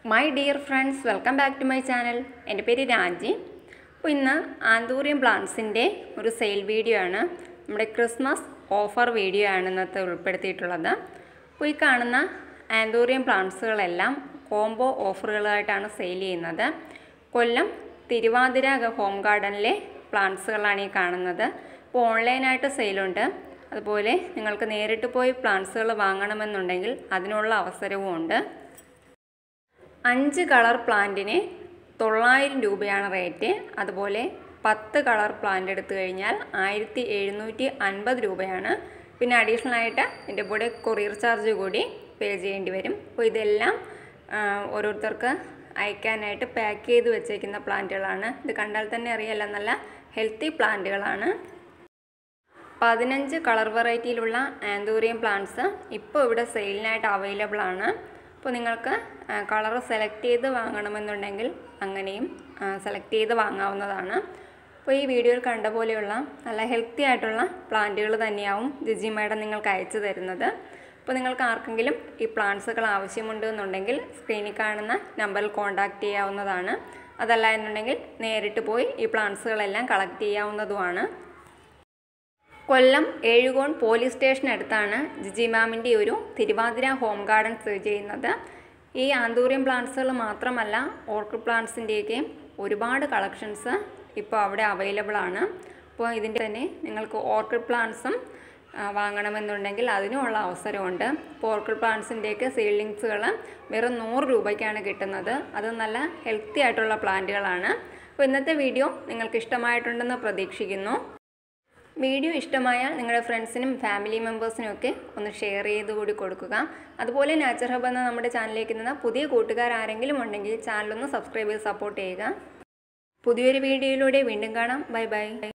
my dear friends welcome back to my channel എൻ്റെ പേര് രാജി അപ്പോൾ ഇന്ന് ആന്തൂറിയം പ്ലാന്റ്സിൻ്റെ ഒരു സെയിൽ വീഡിയോ ആണ് നമ്മുടെ ക്രിസ്മസ് ഓഫർ വീഡിയോ ആണ് ഇന്നത്തെ ഉൾപ്പെടുത്തിയിട്ടുള്ളത് അപ്പോൾ ഈ കാണുന്ന ആന്തൂറിയം പ്ലാന്റ്സുകളെല്ലാം കോംബോ ഓഫറുകളായിട്ടാണ് സെയിൽ ചെയ്യുന്നത് കൊല്ലം തിരുവാതിര ഹോം ഗാർഡനിലെ പ്ലാന്റ്സുകളാണ് ഈ കാണുന്നത് അപ്പോൾ ഓൺലൈനായിട്ട് സെയിലുണ്ട് അതുപോലെ നിങ്ങൾക്ക് നേരിട്ട് പോയി പ്ലാന്റ്സുകൾ വാങ്ങണമെന്നുണ്ടെങ്കിൽ അതിനുള്ള അവസരവും ഉണ്ട് അഞ്ച് കളർ പ്ലാന്റിന് തൊള്ളായിരം രൂപയാണ് റേറ്റ് അതുപോലെ പത്ത് കളർ പ്ലാന്റ് എടുത്തു കഴിഞ്ഞാൽ ആയിരത്തി എഴുന്നൂറ്റി അൻപത് രൂപയാണ് പിന്നെ അഡീഷണൽ ആയിട്ട് ഇതിൻ്റെ കൂടെ കൊറിയർ ചാർജ് കൂടി പേ ചെയ്യേണ്ടി വരും അപ്പോൾ ഇതെല്ലാം ആ, ഓരോരുത്തർക്ക് അയക്കാനായിട്ട് പാക്ക് ചെയ്ത് വെച്ചേക്കുന്ന പ്ലാന്റുകളാണ് ഇത് കണ്ടാൽ തന്നെ അറിയാലോ നല്ല ഹെൽത്തി പ്ലാന്റുകളാണ് പതിനഞ്ച് കളർ വെറൈറ്റിയിലുള്ള ആന്തൂറിയം പ്ലാന്റ്സ് ഇപ്പോൾ ഇവിടെ സെയിലിനായിട്ട് അവൈലബിൾ ആണ് അപ്പോൾ നിങ്ങൾക്ക് കളർ സെലക്ട് ചെയ്ത് വാങ്ങണമെന്നുണ്ടെങ്കിൽ അങ്ങനെയും സെലക്ട് ചെയ്ത് വാങ്ങാവുന്നതാണ് അപ്പോൾ ഈ വീഡിയോയിൽ കണ്ട പോലെയുള്ള നല്ല ഹെൽത്തി ആയിട്ടുള്ള പ്ലാന്റുകൾ തന്നെയാവും ജിജി മാഡം നിങ്ങൾക്ക് അയച്ചു തരുന്നത് അപ്പോൾ നിങ്ങൾക്ക് ആർക്കെങ്കിലും ഈ പ്ലാന്റ്സുകൾ ആവശ്യമുണ്ട് എന്നുണ്ടെങ്കിൽ സ്ക്രീനിൽ കാണുന്ന നമ്പറിൽ കോൺടാക്റ്റ് ചെയ്യാവുന്നതാണ് അതല്ല എന്നുണ്ടെങ്കിൽ നേരിട്ട് പോയി ഈ പ്ലാന്റ്സുകളെല്ലാം കളക്ട് ചെയ്യാവുന്നതുമാണ് കൊല്ലം ഏഴുകോൺ പോലീസ് സ്റ്റേഷനടുത്താണ് ജിജി മാമിൻ്റെ ഒരു തിരുവാതിര ഹോം ഗാർഡൻ സ്ഥിതി ചെയ്യുന്നത് ഈ ആന്തൂറിയം പ്ലാന്റ്സുകൾ മാത്രമല്ല ഓർക്കിഡ് പ്ലാന്റ്സിൻ്റെയൊക്കെ ഒരുപാട് കളക്ഷൻസ് ഇപ്പോൾ അവിടെ അവൈലബിൾ ആണ് അപ്പോൾ ഇതിൻ്റെ തന്നെ നിങ്ങൾക്ക് ഓർക്കിഡ് പ്ലാന്റ്സും ആ, വാങ്ങണമെന്നുണ്ടെങ്കിൽ അതിനുമുള്ള അവസരമുണ്ട് ഇപ്പോൾ ഓർക്കിഡ് പ്ലാന്റ്സിൻ്റെയൊക്കെ സീഡ്ലിങ്സുകൾ വെറും നൂറ് രൂപയ്ക്കാണ് കിട്ടുന്നത് അത് നല്ല ഹെൽത്തി ആയിട്ടുള്ള പ്ലാന്റുകളാണ് അപ്പോൾ ഇന്നത്തെ വീഡിയോ നിങ്ങൾക്ക് ഇഷ്ടമായിട്ടുണ്ടെന്ന് പ്രതീക്ഷിക്കുന്നു വീഡിയോ ഇഷ്ടമായാൽ നിങ്ങളുടെ ഫ്രണ്ട്സിനും ഫാമിലി മെമ്പേഴ്സിനും ഒക്കെ ഒന്ന് ഷെയർ ചെയ്ത് കൂടി കൊടുക്കുക അതുപോലെ നാച്ചർ ഹബ് എന്ന നമ്മുടെ ചാനലിലേക്ക് നിന്ന് പുതിയ കൂട്ടുകാർ ആരെങ്കിലും ഉണ്ടെങ്കിൽ ചാനലൊന്ന് സബ്സ്ക്രൈബ് ചെയ്ത് സപ്പോർട്ട് ചെയ്യുക പുതിയൊരു വീഡിയോയിലൂടെ വീണ്ടും കാണാം ബൈ ബൈ